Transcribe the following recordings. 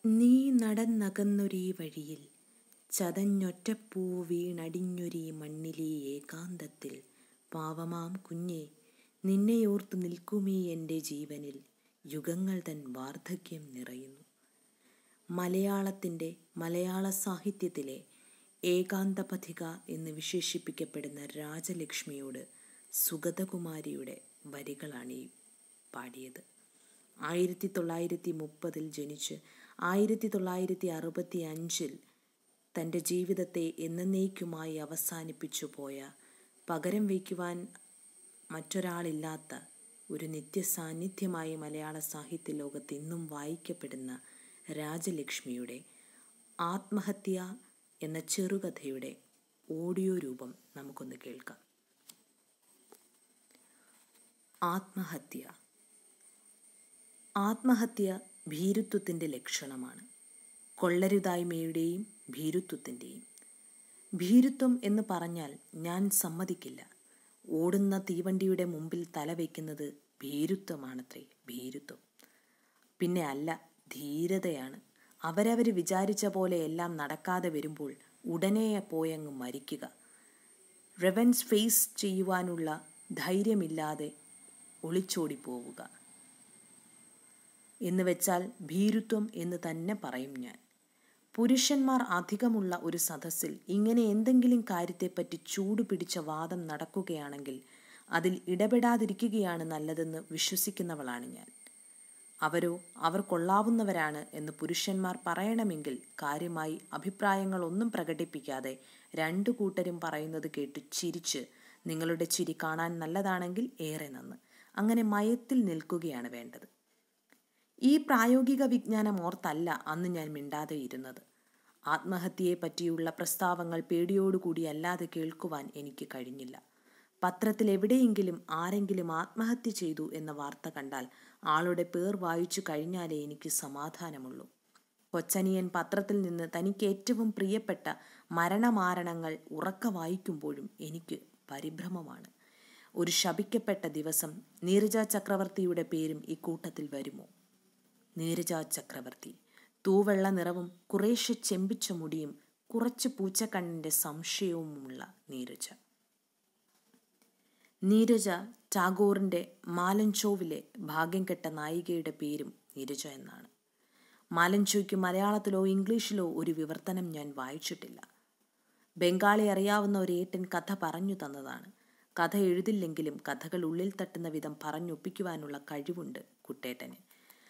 നീ നടന്നകന്നൊരീ വഴിയിൽ ചതഞ്ഞൊറ്റപ്പൂ വീണടിഞ്ഞൊരീ മണ്ണിലീ ഏകാന്തത്തിൽ പാവമാം കുഞ്ഞെ നിന്നെയോർത്തു നിൽക്കുമീ എൻ്റെ ജീവനിൽ യുഗങ്ങൾ തൻ വാർദ്ധക്യം നിറയുന്നു മലയാളത്തിൻ്റെ മലയാള സാഹിത്യത്തിലെ ഏകാന്തപഥിക എന്ന് വിശേഷിപ്പിക്കപ്പെടുന്ന രാജലക്ഷ്മിയോട് സുഗതകുമാരിയുടെ വരികളാണ് ഈ പാടിയത് ആയിരത്തി തൊള്ളായിരത്തി മുപ്പതിൽ ജനിച്ച് ആയിരത്തി തൊള്ളായിരത്തി അറുപത്തി അഞ്ചിൽ തൻ്റെ ജീവിതത്തെ എന്നേക്കുമായി അവസാനിപ്പിച്ചു പോയ പകരം വയ്ക്കുവാൻ മറ്റൊരാളില്ലാത്ത ഒരു നിത്യസാന്നിധ്യമായി മലയാള സാഹിത്യ ലോകത്ത് ഇന്നും വായിക്കപ്പെടുന്ന രാജലക്ഷ്മിയുടെ ആത്മഹത്യ എന്ന ചെറുകഥയുടെ ഓഡിയോ രൂപം നമുക്കൊന്ന് കേൾക്കാം ആത്മഹത്യ ആത്മഹത്യ ഭീരുത്വത്തിൻ്റെ ലക്ഷണമാണ് കൊള്ളരുതായ്മയുടെയും ഭീരുത്വത്തിൻ്റെയും ഭീരുത്വം എന്ന് പറഞ്ഞാൽ ഞാൻ സമ്മതിക്കില്ല ഓടുന്ന തീവണ്ടിയുടെ മുമ്പിൽ തല വയ്ക്കുന്നത് ഭീരുത്വമാണത്രേ ഭീരുത്വം പിന്നെ അല്ല ധീരതയാണ് അവരവർ വിചാരിച്ച പോലെ എല്ലാം നടക്കാതെ വരുമ്പോൾ ഉടനെ പോയങ്ങ് മരിക്കുക റെവൻസ് ഫേസ് ചെയ്യുവാനുള്ള ധൈര്യമില്ലാതെ ഒളിച്ചോടി പോവുക എന്ന് വെച്ചാൽ ഭീരുത്വം എന്ന് തന്നെ പറയും ഞാൻ പുരുഷന്മാർ അധികമുള്ള ഒരു സദസ്സിൽ ഇങ്ങനെ എന്തെങ്കിലും കാര്യത്തെപ്പറ്റി ചൂട് പിടിച്ച വാദം നടക്കുകയാണെങ്കിൽ അതിൽ ഇടപെടാതിരിക്കുകയാണ് നല്ലതെന്ന് വിശ്വസിക്കുന്നവളാണ് ഞാൻ അവരോ അവർ കൊള്ളാവുന്നവരാണ് എന്ന് പുരുഷന്മാർ പറയണമെങ്കിൽ കാര്യമായി അഭിപ്രായങ്ങളൊന്നും പ്രകടിപ്പിക്കാതെ രണ്ടു കൂട്ടരും പറയുന്നത് കേട്ട് ചിരിച്ച് നിങ്ങളുടെ ചിരി കാണാൻ നല്ലതാണെങ്കിൽ ഏറെ നന്ന് അങ്ങനെ മയത്തിൽ നിൽക്കുകയാണ് വേണ്ടത് ഈ പ്രായോഗിക വിജ്ഞാനം ഓർത്തല്ല അന്ന് ഞാൻ മിണ്ടാതെ ഇരുന്നത് ആത്മഹത്യയെ പറ്റിയുള്ള പ്രസ്താവങ്ങൾ പേടിയോടുകൂടി അല്ലാതെ കേൾക്കുവാൻ എനിക്ക് കഴിഞ്ഞില്ല പത്രത്തിൽ എവിടെയെങ്കിലും ആരെങ്കിലും ആത്മഹത്യ ചെയ്തു എന്ന വാർത്ത കണ്ടാൽ ആളുടെ പേർ വായിച്ചു കഴിഞ്ഞാലേ എനിക്ക് സമാധാനമുള്ളൂ കൊച്ചനിയൻ പത്രത്തിൽ നിന്ന് തനിക്ക് ഏറ്റവും പ്രിയപ്പെട്ട മരണമാരണങ്ങൾ ഉറക്ക വായിക്കുമ്പോഴും എനിക്ക് പരിഭ്രമമാണ് ഒരു ശപിക്കപ്പെട്ട ദിവസം നീരജ ചക്രവർത്തിയുടെ പേരും ഇക്കൂട്ടത്തിൽ വരുമോ നീരജ ചക്രവർത്തി തൂവെള്ള നിറവും കുറേശ്ശെ ചെമ്പിച്ച മുടിയും കുറച്ച് പൂച്ചക്കണ്ണിന്റെ സംശയവുമുള്ള നീരജ നീരജ ടാഗോറിന്റെ മാലഞ്ചോവിലെ ഭാഗ്യം കെട്ട നായികയുടെ പേരും നീരജ എന്നാണ് മാലഞ്ചോയ്ക്ക് മലയാളത്തിലോ ഇംഗ്ലീഷിലോ ഒരു വിവർത്തനം ഞാൻ വായിച്ചിട്ടില്ല ബംഗാളി അറിയാവുന്ന ഒരു ഏട്ടൻ കഥ പറഞ്ഞു തന്നതാണ് കഥ എഴുതില്ലെങ്കിലും കഥകൾ ഉള്ളിൽ തട്ടുന്ന വിധം പറഞ്ഞൊപ്പിക്കുവാനുള്ള കഴിവുണ്ട് കുട്ടേട്ടന്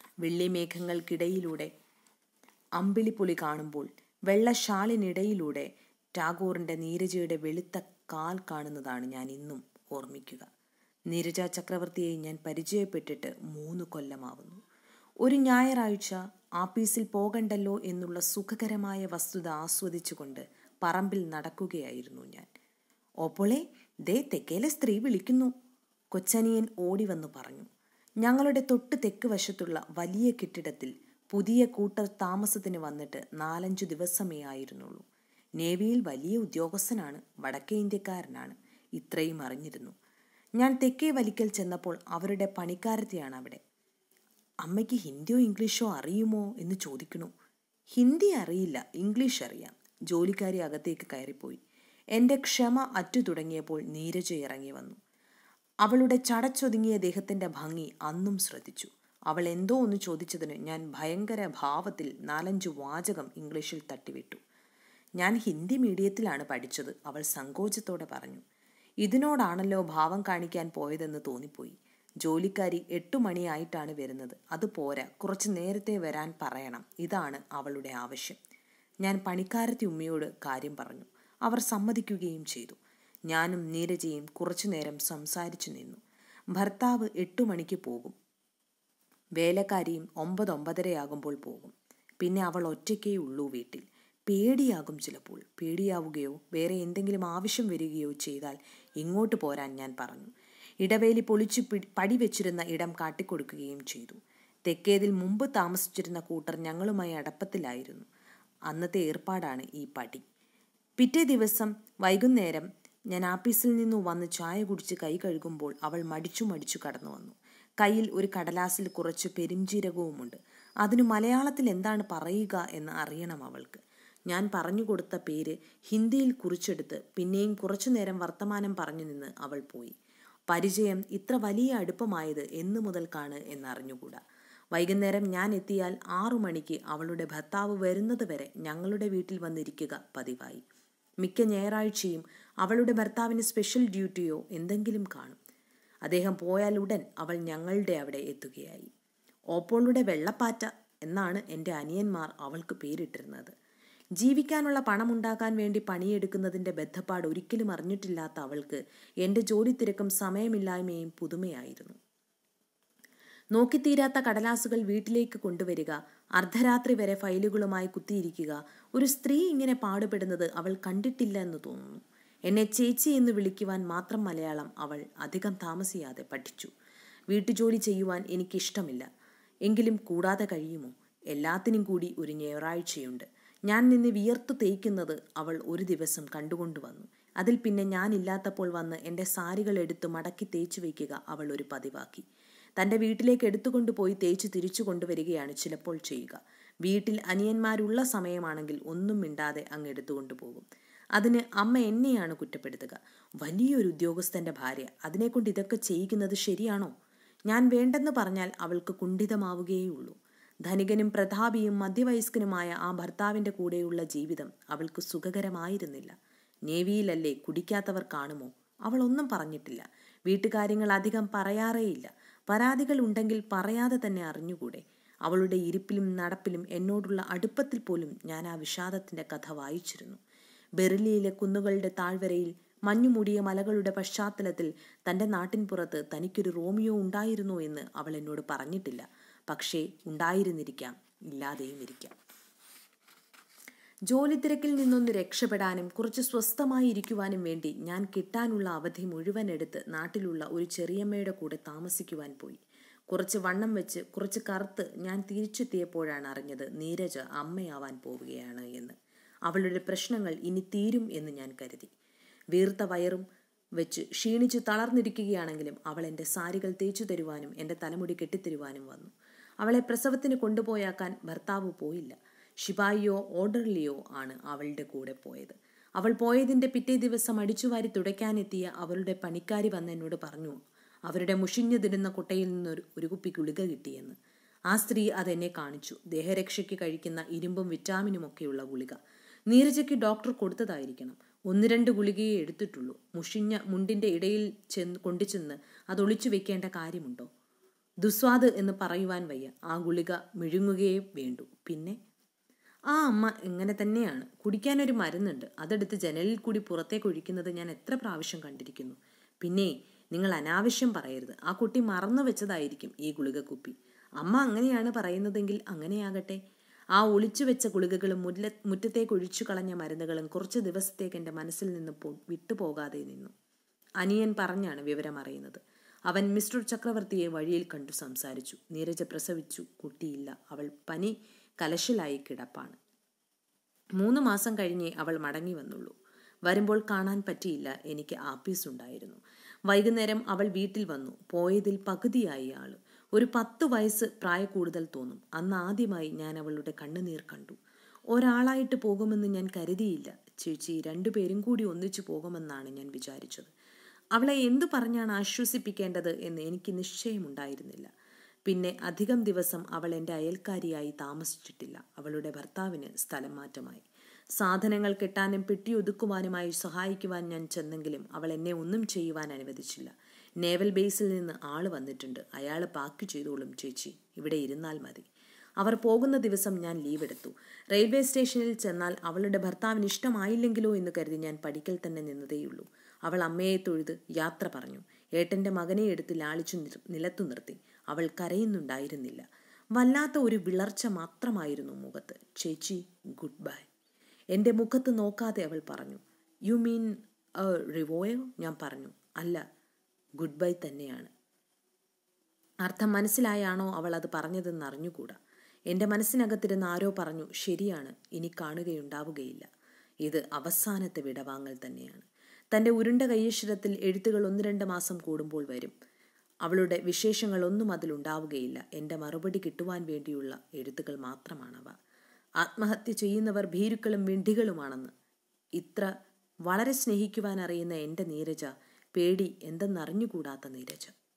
വെള്ളിമേഘങ്ങൾക്കിടയിലൂടെ അമ്പിളിപ്പൊലി കാണുമ്പോൾ വെള്ളഷാളിനിടയിലൂടെ ടാഗോറിന്റെ നീരജയുടെ വെളുത്ത കാൽ കാണുന്നതാണ് ഞാൻ ഇന്നും ഓർമ്മിക്കുക നീരജ ചക്രവർത്തിയെ ഞാൻ പരിചയപ്പെട്ടിട്ട് മൂന്ന് കൊല്ലമാവുന്നു ഒരു ഞായറാഴ്ച ആപ്പീസിൽ പോകണ്ടല്ലോ എന്നുള്ള സുഖകരമായ വസ്തുത ആസ്വദിച്ചുകൊണ്ട് പറമ്പിൽ നടക്കുകയായിരുന്നു ഞാൻ ഓപ്പോളെ ദേ തെക്കേലെ സ്ത്രീ വിളിക്കുന്നു കൊച്ചനിയൻ ഓടി വന്നു പറഞ്ഞു ഞങ്ങളുടെ തൊട്ട് തെക്ക് വശത്തുള്ള വലിയ കെട്ടിടത്തിൽ പുതിയ കൂട്ടർ താമസത്തിന് വന്നിട്ട് നാലഞ്ചു ദിവസമേ ആയിരുന്നുള്ളൂ നേവിയിൽ വലിയ ഉദ്യോഗസ്ഥനാണ് വടക്കേ ഇന്ത്യക്കാരനാണ് ഇത്രയും അറിഞ്ഞിരുന്നു ഞാൻ തെക്കേ വലിക്കൽ ചെന്നപ്പോൾ അവരുടെ പണിക്കാരത്തെയാണ് അവിടെ അമ്മയ്ക്ക് ഹിന്ദിയോ ഇംഗ്ലീഷോ അറിയുമോ എന്ന് ചോദിക്കണു ഹിന്ദി അറിയില്ല ഇംഗ്ലീഷ് അറിയാം ജോലിക്കാരി അകത്തേക്ക് കയറിപ്പോയി എൻ്റെ ക്ഷമ അറ്റു തുടങ്ങിയപ്പോൾ നീരജ ഇറങ്ങി വന്നു അവളുടെ ചടച്ചൊതുങ്ങിയ ദേഹത്തിന്റെ ഭംഗി അന്നും ശ്രദ്ധിച്ചു അവൾ എന്തോ ഒന്ന് ചോദിച്ചതിന് ഞാൻ ഭയങ്കര ഭാവത്തിൽ നാലഞ്ച് വാചകം ഇംഗ്ലീഷിൽ തട്ടിവിട്ടു ഞാൻ ഹിന്ദി മീഡിയത്തിലാണ് പഠിച്ചത് അവൾ സങ്കോചത്തോടെ പറഞ്ഞു ഇതിനോടാണല്ലോ ഭാവം കാണിക്കാൻ പോയതെന്ന് തോന്നിപ്പോയി ജോലിക്കാരി എട്ടു മണിയായിട്ടാണ് വരുന്നത് അത് പോരാ കുറച്ച് നേരത്തെ വരാൻ പറയണം ഇതാണ് അവളുടെ ആവശ്യം ഞാൻ പണിക്കാരത്തി ഉമ്മയോട് കാര്യം പറഞ്ഞു അവർ സമ്മതിക്കുകയും ചെയ്തു ഞാനും നീരജയും കുറച്ചു നേരം സംസാരിച്ചു നിന്നു ഭർത്താവ് എട്ടു മണിക്ക് പോകും വേലക്കാരിയും ഒമ്പത് ഒമ്പതരയാകുമ്പോൾ പോകും പിന്നെ അവൾ ഒറ്റയ്ക്കേ ഉള്ളൂ വീട്ടിൽ പേടിയാകും ചിലപ്പോൾ പേടിയാവുകയോ വേറെ എന്തെങ്കിലും ആവശ്യം വരികയോ ചെയ്താൽ ഇങ്ങോട്ട് പോരാൻ ഞാൻ പറഞ്ഞു ഇടവേലി പൊളിച്ചു പടി വെച്ചിരുന്ന ഇടം കാട്ടിക്കൊടുക്കുകയും ചെയ്തു തെക്കേതിൽ മുമ്പ് താമസിച്ചിരുന്ന കൂട്ടർ ഞങ്ങളുമായി അടപ്പത്തിലായിരുന്നു അന്നത്തെ ഏർപ്പാടാണ് ഈ പടി പിറ്റേ ദിവസം വൈകുന്നേരം ഞാൻ ആപ്പീസിൽ നിന്നു വന്ന് ചായ കുടിച്ച് കൈ കഴുകുമ്പോൾ അവൾ മടിച്ചു മടിച്ചു കടന്നു വന്നു കയ്യിൽ ഒരു കടലാസിൽ കുറച്ച് പെരിഞ്ചീരകവുമുണ്ട് അതിനു മലയാളത്തിൽ എന്താണ് പറയുക എന്ന് അറിയണം അവൾക്ക് ഞാൻ പറഞ്ഞു കൊടുത്ത പേര് ഹിന്ദിയിൽ കുറിച്ചെടുത്ത് പിന്നെയും കുറച്ചു നേരം വർത്തമാനം പറഞ്ഞു നിന്ന് അവൾ പോയി പരിചയം ഇത്ര വലിയ അടുപ്പമായത് എന്നു മുതൽക്കാണ് എന്നറിഞ്ഞുകൂടാ വൈകുന്നേരം ഞാൻ എത്തിയാൽ ആറു മണിക്ക് അവളുടെ ഭർത്താവ് വരുന്നത് വരെ ഞങ്ങളുടെ വീട്ടിൽ വന്നിരിക്കുക പതിവായി മിക്ക ഞായറാഴ്ചയും അവളുടെ ഭർത്താവിന് സ്പെഷ്യൽ ഡ്യൂട്ടിയോ എന്തെങ്കിലും കാണും അദ്ദേഹം പോയാൽ ഉടൻ അവൾ ഞങ്ങളുടെ അവിടെ എത്തുകയായി ഓപ്പോളുടെ വെള്ളപ്പാറ്റ എന്നാണ് എൻ്റെ അനിയന്മാർ അവൾക്ക് പേരിട്ടിരുന്നത് ജീവിക്കാനുള്ള പണമുണ്ടാക്കാൻ വേണ്ടി പണിയെടുക്കുന്നതിൻ്റെ ബദ്ധപ്പാട് ഒരിക്കലും അറിഞ്ഞിട്ടില്ലാത്ത അവൾക്ക് എൻ്റെ ജോലി തിരക്കും സമയമില്ലായ്മയും പുതുമയായിരുന്നു നോക്കിത്തീരാത്ത കടലാസുകൾ വീട്ടിലേക്ക് കൊണ്ടുവരിക അർദ്ധരാത്രി വരെ ഫയലുകളുമായി കുത്തിയിരിക്കുക ഒരു സ്ത്രീ ഇങ്ങനെ പാടുപെടുന്നത് അവൾ കണ്ടിട്ടില്ല എന്ന് തോന്നുന്നു എന്നെ ചേച്ചി എന്ന് വിളിക്കുവാൻ മാത്രം മലയാളം അവൾ അധികം താമസിയാതെ പഠിച്ചു വീട്ടുജോലി ചെയ്യുവാൻ എനിക്കിഷ്ടമില്ല എങ്കിലും കൂടാതെ കഴിയുമോ എല്ലാത്തിനും കൂടി ഒരു ഞായറാഴ്ചയുണ്ട് ഞാൻ നിന്ന് വിയർത്തു തേയ്ക്കുന്നത് അവൾ ഒരു ദിവസം കണ്ടുകൊണ്ടു വന്നു അതിൽ പിന്നെ ഞാനില്ലാത്തപ്പോൾ വന്ന് എൻ്റെ സാരികൾ എടുത്ത് മടക്കി തേച്ചു വയ്ക്കുക അവൾ ഒരു പതിവാക്കി തൻ്റെ വീട്ടിലേക്ക് എടുത്തുകൊണ്ട് പോയി തേച്ച് തിരിച്ചു കൊണ്ടുവരികയാണ് ചിലപ്പോൾ ചെയ്യുക വീട്ടിൽ അനിയന്മാരുള്ള സമയമാണെങ്കിൽ ഒന്നും മിണ്ടാതെ അങ്ങ് എടുത്തുകൊണ്ടു പോകും അതിന് അമ്മ എന്നെയാണ് കുറ്റപ്പെടുത്തുക വലിയൊരു ഉദ്യോഗസ്ഥന്റെ ഭാര്യ അതിനെക്കൊണ്ട് ഇതൊക്കെ ചെയ്യിക്കുന്നത് ശരിയാണോ ഞാൻ വേണ്ടെന്ന് പറഞ്ഞാൽ അവൾക്ക് കുണ്ഠിതമാവുകയുള്ളൂ ധനികനും പ്രതാപിയും മധ്യവയസ്കനുമായ ആ ഭർത്താവിൻ്റെ കൂടെയുള്ള ജീവിതം അവൾക്ക് സുഖകരമായിരുന്നില്ല നേവിയിലല്ലേ കുടിക്കാത്തവർ കാണുമോ അവൾ ഒന്നും പറഞ്ഞിട്ടില്ല വീട്ടുകാര്യങ്ങൾ അധികം പറയാറേയില്ല പരാതികൾ ഉണ്ടെങ്കിൽ പറയാതെ തന്നെ അറിഞ്ഞുകൂടെ അവളുടെ ഇരിപ്പിലും നടപ്പിലും എന്നോടുള്ള അടുപ്പത്തിൽ പോലും ഞാൻ ആ വിഷാദത്തിന്റെ കഥ വായിച്ചിരുന്നു ബെറിലിയിലെ കുന്നുകളുടെ താഴ്വരയിൽ മഞ്ഞുമൂടിയ മലകളുടെ പശ്ചാത്തലത്തിൽ തന്റെ നാട്ടിൻപുറത്ത് തനിക്കൊരു റോമിയോ ഉണ്ടായിരുന്നു എന്ന് അവൾ എന്നോട് പറഞ്ഞിട്ടില്ല പക്ഷേ ഉണ്ടായിരുന്നിരിക്കാം ഇല്ലാതെയും ഇരിക്കാം ജോലി തിരക്കിൽ നിന്നൊന്ന് രക്ഷപ്പെടാനും കുറച്ച് സ്വസ്ഥമായി ഇരിക്കുവാനും വേണ്ടി ഞാൻ കിട്ടാനുള്ള അവധി മുഴുവൻ എടുത്ത് നാട്ടിലുള്ള ഒരു ചെറിയമ്മയുടെ കൂടെ താമസിക്കുവാൻ പോയി കുറച്ച് വണ്ണം വെച്ച് കുറച്ച് കറുത്ത് ഞാൻ തിരിച്ചെത്തിയപ്പോഴാണ് അറിഞ്ഞത് നീരജ അമ്മയാവാൻ പോവുകയാണ് എന്ന് അവളുടെ പ്രശ്നങ്ങൾ ഇനി തീരും എന്ന് ഞാൻ കരുതി വീർത്ത വയറും വെച്ച് ക്ഷീണിച്ചു തളർന്നിരിക്കുകയാണെങ്കിലും അവൾ എൻ്റെ സാരികൾ തേച്ചു തരുവാനും എൻ്റെ തലമുടി കെട്ടിത്തരുവാനും വന്നു അവളെ പ്രസവത്തിന് കൊണ്ടുപോയാക്കാൻ ഭർത്താവ് പോയില്ല ഷിപായിയോ ഓർഡർലിയോ ആണ് അവളുടെ കൂടെ പോയത് അവൾ പോയതിൻ്റെ പിറ്റേ ദിവസം അടിച്ചുവാരി തുടയ്ക്കാനെത്തിയ അവളുടെ പണിക്കാരി വന്ന് എന്നോട് പറഞ്ഞു അവരുടെ മുഷിഞ്ഞതിരുന്ന കുട്ടയിൽ നിന്നൊരു ഒരു കുപ്പി ഗുളിക കിട്ടിയെന്ന് ആ സ്ത്രീ അതെന്നെ കാണിച്ചു ദേഹരക്ഷയ്ക്ക് കഴിക്കുന്ന ഇരുമ്പും വിറ്റാമിനുമൊക്കെയുള്ള ഗുളിക നീരജയ്ക്ക് ഡോക്ടർ കൊടുത്തതായിരിക്കണം ഒന്ന് രണ്ട് ഗുളികയെ എടുത്തിട്ടുള്ളൂ മുഷിഞ്ഞ മുണ്ടിന്റെ ഇടയിൽ ചെന്ന് കൊണ്ടുചെന്ന് അത് ഒളിച്ചു വെക്കേണ്ട കാര്യമുണ്ടോ ദുസ്വാദ് എന്ന് പറയുവാൻ വയ്യ ആ ഗുളിക മിഴുങ്ങുകയേ വേണ്ടു പിന്നെ ആ അമ്മ ഇങ്ങനെ തന്നെയാണ് കുടിക്കാനൊരു മരുന്നുണ്ട് അതെടുത്ത് ജനലിൽ കൂടി പുറത്തേക്ക് ഒഴിക്കുന്നത് ഞാൻ എത്ര പ്രാവശ്യം കണ്ടിരിക്കുന്നു പിന്നെ നിങ്ങൾ അനാവശ്യം പറയരുത് ആ കുട്ടി മറന്നു വെച്ചതായിരിക്കും ഈ ഗുളിക കുപ്പി അമ്മ അങ്ങനെയാണ് പറയുന്നതെങ്കിൽ അങ്ങനെയാകട്ടെ ആ ഒളിച്ചു വെച്ച ഗുളികകളും മുല്ല മുറ്റത്തേക്ക് ഒഴിച്ചു കളഞ്ഞ മരുന്നുകളും കുറച്ച് ദിവസത്തേക്ക് എൻ്റെ മനസ്സിൽ നിന്ന് പോ വിട്ടുപോകാതെ നിന്നു അനിയൻ പറഞ്ഞാണ് വിവരം അറിയുന്നത് അവൻ മിസ്റ്റർ ചക്രവർത്തിയെ വഴിയിൽ കണ്ടു സംസാരിച്ചു നീരജ പ്രസവിച്ചു കുട്ടിയില്ല അവൾ പനി കലശലായി കിടപ്പാണ് മൂന്ന് മാസം കഴിഞ്ഞേ അവൾ മടങ്ങി വന്നുള്ളൂ വരുമ്പോൾ കാണാൻ പറ്റിയില്ല എനിക്ക് ആപ്പീസ് ഉണ്ടായിരുന്നു വൈകുന്നേരം അവൾ വീട്ടിൽ വന്നു പോയതിൽ പകുതിയായി ആള് ഒരു പത്ത് വയസ്സ് പ്രായ കൂടുതൽ തോന്നും അന്ന് ആദ്യമായി ഞാൻ അവളുടെ കണ്ണുനീർ കണ്ടു ഒരാളായിട്ട് പോകുമെന്ന് ഞാൻ കരുതിയില്ല ചേച്ചി രണ്ടുപേരും കൂടി ഒന്നിച്ചു പോകുമെന്നാണ് ഞാൻ വിചാരിച്ചത് അവളെ എന്തു പറഞ്ഞാണ് ആശ്വസിപ്പിക്കേണ്ടത് എന്ന് എനിക്ക് നിശ്ചയമുണ്ടായിരുന്നില്ല പിന്നെ അധികം ദിവസം അവൾ എൻ്റെ അയൽക്കാരിയായി താമസിച്ചിട്ടില്ല അവളുടെ ഭർത്താവിന് സ്ഥലം മാറ്റമായി സാധനങ്ങൾ കെട്ടാനും പെട്ടി ഒതുക്കുവാനുമായി സഹായിക്കുവാൻ ഞാൻ ചെന്നെങ്കിലും അവൾ എന്നെ ഒന്നും ചെയ്യുവാൻ അനുവദിച്ചില്ല നേവൽ ബേസിൽ നിന്ന് ആള് വന്നിട്ടുണ്ട് അയാൾ പാക്ക് ചെയ്തോളും ചേച്ചി ഇവിടെ ഇരുന്നാൽ മതി അവർ പോകുന്ന ദിവസം ഞാൻ ലീവ് എടുത്തു റെയിൽവേ സ്റ്റേഷനിൽ ചെന്നാൽ അവളുടെ ഭർത്താവിന് ഇഷ്ടമായില്ലെങ്കിലോ എന്ന് കരുതി ഞാൻ പഠിക്കൽ തന്നെ നിന്നതേയുള്ളൂ അവൾ അമ്മയെ തൊഴുത് യാത്ര പറഞ്ഞു ഏട്ടന്റെ മകനെ എടുത്ത് ലാളിച്ചു നിലത്തു നിർത്തി അവൾ കരയുന്നുണ്ടായിരുന്നില്ല വല്ലാത്ത ഒരു വിളർച്ച മാത്രമായിരുന്നു മുഖത്ത് ചേച്ചി ഗുഡ് ബൈ എൻ്റെ മുഖത്ത് നോക്കാതെ അവൾ പറഞ്ഞു യു മീൻ റിവോയോ ഞാൻ പറഞ്ഞു അല്ല ഗുഡ് ബൈ തന്നെയാണ് അർത്ഥം മനസ്സിലായാണോ അവൾ അത് പറഞ്ഞതെന്ന് അറിഞ്ഞുകൂടാ എൻ്റെ മനസ്സിനകത്തിരുന്ന് ആരോ പറഞ്ഞു ശരിയാണ് ഇനി കാണുകയുണ്ടാവുകയില്ല ഇത് അവസാനത്തെ വിടവാങ്ങൽ തന്നെയാണ് തൻ്റെ ഉരുണ്ട കയ്യക്ഷരത്തിൽ എഴുത്തുകൾ ഒന്ന് രണ്ട് മാസം കൂടുമ്പോൾ വരും അവളുടെ വിശേഷങ്ങളൊന്നും അതിലുണ്ടാവുകയില്ല എൻ്റെ മറുപടി കിട്ടുവാൻ വേണ്ടിയുള്ള എഴുത്തുകൾ മാത്രമാണവ ആത്മഹത്യ ചെയ്യുന്നവർ ഭീരുക്കളും വിഡ്ഢികളുമാണെന്ന് ഇത്ര വളരെ സ്നേഹിക്കുവാൻ അറിയുന്ന എൻ്റെ നീരജ പേടി എന്തെന്നറിഞ്ഞുകൂടാത്ത നീരജ